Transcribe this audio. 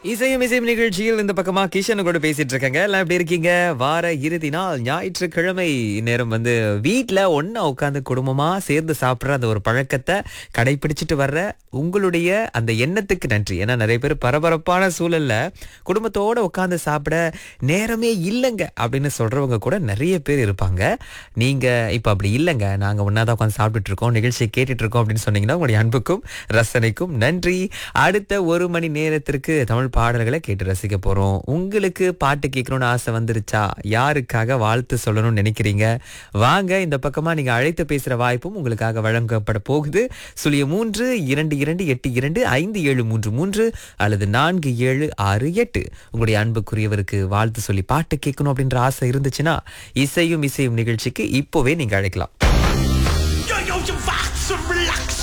இசையும் இசையும் நிகழ்ச்சியில் இந்த பக்கமா கிஷன் கூட பேசிட்டு இருக்கேங்க எல்லாம் எப்படி இருக்கீங்க வார இறுதி நாள் ஞாயிற்றுக்கிழமை நேரம் வந்து வீட்ல ஒண்ணா உட்காந்து குடும்பமா சேர்ந்து சாப்பிடுற அந்த ஒரு பழக்கத்தை கடைபிடிச்சிட்டு வர்ற உங்களுடைய அந்த எண்ணத்துக்கு நன்றி ஏன்னா நிறைய பேர் பரபரப்பான சூழல்ல குடும்பத்தோட உட்காந்து சாப்பிட நேரமே இல்லைங்க அப்படின்னு சொல்றவங்க கூட நிறைய பேர் இருப்பாங்க நீங்க இப்ப அப்படி இல்லைங்க நாங்க ஒன்னாதான் உட்காந்து சாப்பிட்டுட்டு இருக்கோம் நிகழ்ச்சியை கேட்டுட்டு இருக்கோம் அப்படின்னு சொன்னீங்கன்னா உங்களுடைய அன்புக்கும் ரசனைக்கும் நன்றி அடுத்த ஒரு மணி நேரத்திற்கு தமிழ் பாடல்களை கேட்டு ரசிக்க போறோம் உங்களுக்கு பாட்டு கேட்கணும்னு ஆசை வந்துருச்சா யாருக்காக வாழ்த்து சொல்லணும்னு நினைக்கிறீங்க வாங்க இந்த பக்கமா நீங்க அழைத்து பேசுற வாய்ப்பும் உங்களுக்காக வழங்கப்பட போகுது சுழிய மூன்று இரண்டு இரண்டு எட்டு இரண்டு ஐந்து ஏழு மூன்று மூன்று அல்லது நான்கு ஏழு ஆறு எட்டு உங்களுடைய அன்புக்குரியவருக்கு வாழ்த்து சொல்லி பாட்டு கேட்கணும் அப்படின்ற ஆசை இருந்துச்சுன்னா இசையும் இசையும் நிகழ்ச்சிக்கு இப்போவே நீங்க அழைக்கலாம் Yo, yo, je wacht, ze relax,